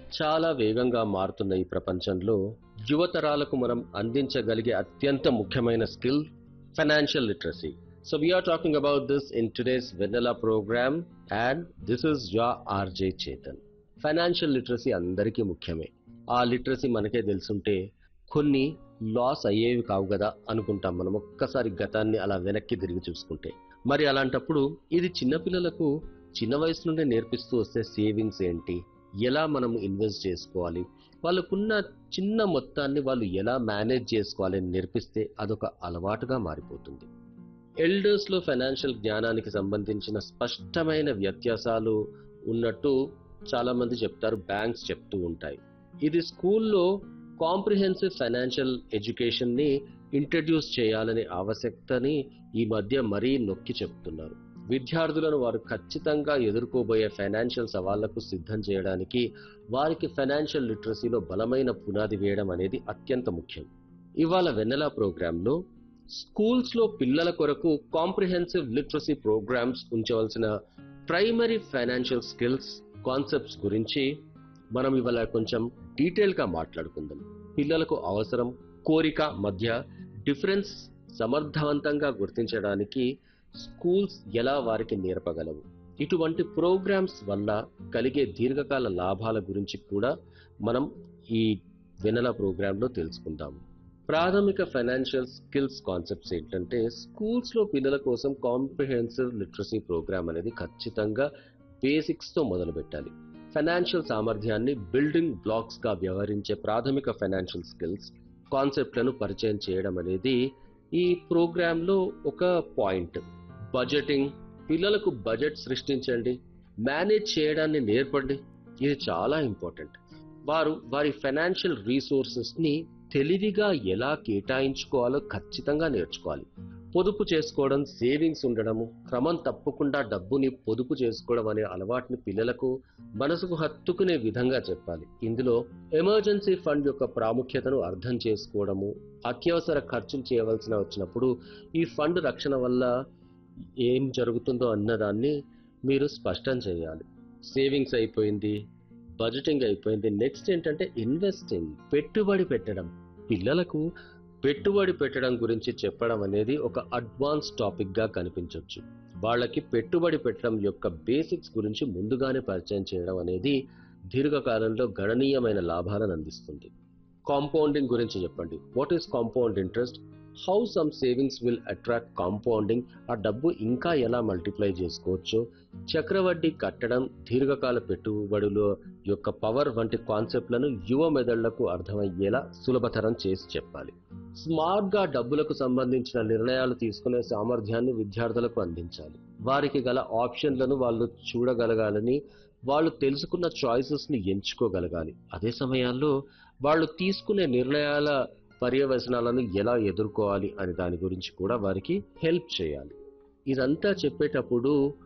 చాలా వేగంగా మారుతున్న ఈ ప్రపంచంలో యువతరాలకు మనం అందించగలిగే అత్యంత ముఖ్యమైన skill financial literacy so we're talking about this in today's Vennela program and this is your RJ Chetan financial literacy అందరికీ ముఖ్యమే ఆ లిటరసీ మనకే తెలుసుంటే కొన్ని లాస్ అయ్యేవి కావు కదా అనుకుంటాం మనం ఒక్కసారి గతాన్ని అలా వెనక్కి తిరిగి చూసుకుంటే మరి అలాంటప్పుడు ఇది చిన్నపిల్లలకు చిన్న వయసు నుండే నేర్పిస్తూ వస్తే సేవింగ్స్ ఏంటి ఎలా మనం ఇన్వెస్ట్ చేసుకోవాలి వాళ్ళకున్న చిన్న మొత్తాన్ని వాళ్ళు ఎలా మేనేజ్ చేసుకోవాలి అని నేర్పిస్తే అదొక అలవాటుగా మారిపోతుంది ఎల్డర్స్ లో ఫైనాన్షియల్ జ్ఞానానికి సంబంధించిన స్పష్టమైన వ్యత్యాసాలు ఉన్నట్టు చాలా మంది చెప్తారు బ్యాంక్స్ చెప్తూ ఉంటాయి ఇది స్కూల్లో కాంప్రిహెన్సివ్ ఫైనాన్షియల్ ఎడ్యుకేషన్ ని ఇంట్రడ్యూస్ చేయాలనే ఆవశ్యకతని ఈ మధ్య మరీ నొక్కి చెప్తున్నారు విద్యార్థులను వారు ఖచ్చితంగా ఎదుర్కోబోయే ఫైనాన్షియల్ సవాళ్లకు సిద్ధం చేయడానికి వారికి ఫైనాన్షియల్ లిటరసీలో బలమైన పునాది వేయడం అనేది అత్యంత ముఖ్యం ఇవాళ వెన్నెలా ప్రోగ్రాంలో స్కూల్స్ లో పిల్లల కొరకు కాంప్రిహెన్సివ్ లిటరసీ ప్రోగ్రామ్స్ ఉంచవలసిన ప్రైమరీ ఫైనాన్షియల్ స్కిల్స్ కాన్సెప్ట్స్ గురించి మనం ఇవాళ కొంచెం డీటెయిల్ గా మాట్లాడుకుందాం పిల్లలకు అవసరం కోరిక మధ్య డిఫరెన్స్ సమర్థవంతంగా గుర్తించడానికి స్కూల్స్ ఎలా వారికి నేర్పగలవు ఇటువంటి ప్రోగ్రామ్స్ వల్ల కలిగే దీర్ఘకాల లాభాల గురించి కూడా మనం ఈ వెనెల ప్రోగ్రాంలో తెలుసుకుందాము ప్రాథమిక ఫైనాన్షియల్ స్కిల్స్ కాన్సెప్ట్స్ ఏంటంటే స్కూల్స్ లో పిల్లల కోసం కాంప్రిహెన్సివ్ లిటరసీ ప్రోగ్రామ్ అనేది ఖచ్చితంగా బేసిక్స్ తో మొదలు పెట్టాలి ఫైనాన్షియల్ సామర్థ్యాన్ని బిల్డింగ్ బ్లాక్స్ గా వ్యవహరించే ప్రాథమిక ఫైనాన్షియల్ స్కిల్స్ కాన్సెప్ట్లను పరిచయం చేయడం అనేది ఈ ప్రోగ్రామ్ లో ఒక పాయింట్ బడ్జెటింగ్ పిల్లలకు బడ్జెట్ సృష్టించండి మేనేజ్ చేయడాన్ని నేర్పండి ఇది చాలా ఇంపార్టెంట్ వారు వారి ఫైనాన్షియల్ రీసోర్సెస్ ని తెలివిగా ఎలా కేటాయించుకోవాలో ఖచ్చితంగా నేర్చుకోవాలి పొదుపు చేసుకోవడం సేవింగ్స్ ఉండడము క్రమం తప్పకుండా డబ్బుని పొదుపు చేసుకోవడం అనే అలవాటుని పిల్లలకు మనసుకు హత్తుకునే విధంగా చెప్పాలి ఇందులో ఎమర్జెన్సీ ఫండ్ యొక్క ప్రాముఖ్యతను అర్థం చేసుకోవడము అత్యవసర ఖర్చులు చేయవలసిన వచ్చినప్పుడు ఈ ఫండ్ రక్షణ వల్ల ఏం జరుగుతుందో అన్నదాన్ని మీరు స్పష్టం చేయాలి సేవింగ్స్ అయిపోయింది బడ్జెటింగ్ అయిపోయింది నెక్స్ట్ ఏంటంటే ఇన్వెస్టింగ్ పెట్టుబడి పెట్టడం పిల్లలకు పెట్టుబడి పెట్టడం గురించి చెప్పడం అనేది ఒక అడ్వాన్స్ టాపిక్ గా కనిపించవచ్చు వాళ్ళకి పెట్టుబడి పెట్టడం యొక్క బేసిక్స్ గురించి ముందుగానే పరిచయం చేయడం అనేది దీర్ఘకాలంలో గణనీయమైన లాభాలను అందిస్తుంది కాంపౌండింగ్ గురించి చెప్పండి what is compound interest how some savings will attract compounding ఆ డబ్బు ఇంకా ఎలా మల్టిప్లై చేసుకోవచ్చో చక్రవడ్డీ కట్టడం దీర్ఘకాల పెట్టుబడుల యొక్క పవర్ వంటి కాన్సెప్ట్లను యువ మెదళ్లకు అర్థమయ్యేలా సులభతరం చేసి చెప్పాలి స్మార్ట్ గా డబ్బులకు సంబంధించిన నిర్ణయాలు తీసుకునే సామర్థ్యాన్ని విద్యార్థులకు అందించాలి వారికి గల ఆప్షన్లను వాళ్ళు చూడగలగాలని వాళ్ళు తెలుసుకున్న చాయిసెస్ ని ఎంచుకోగలగాలి అదే సమయాల్లో వాళ్ళు తీసుకునే నిర్ణయాల పర్యవసనాలను ఎలా ఎదుర్కోవాలి అనే దాని గురించి కూడా వారికి హెల్ప్ చేయాలి ఇదంతా చెప్పేటప్పుడు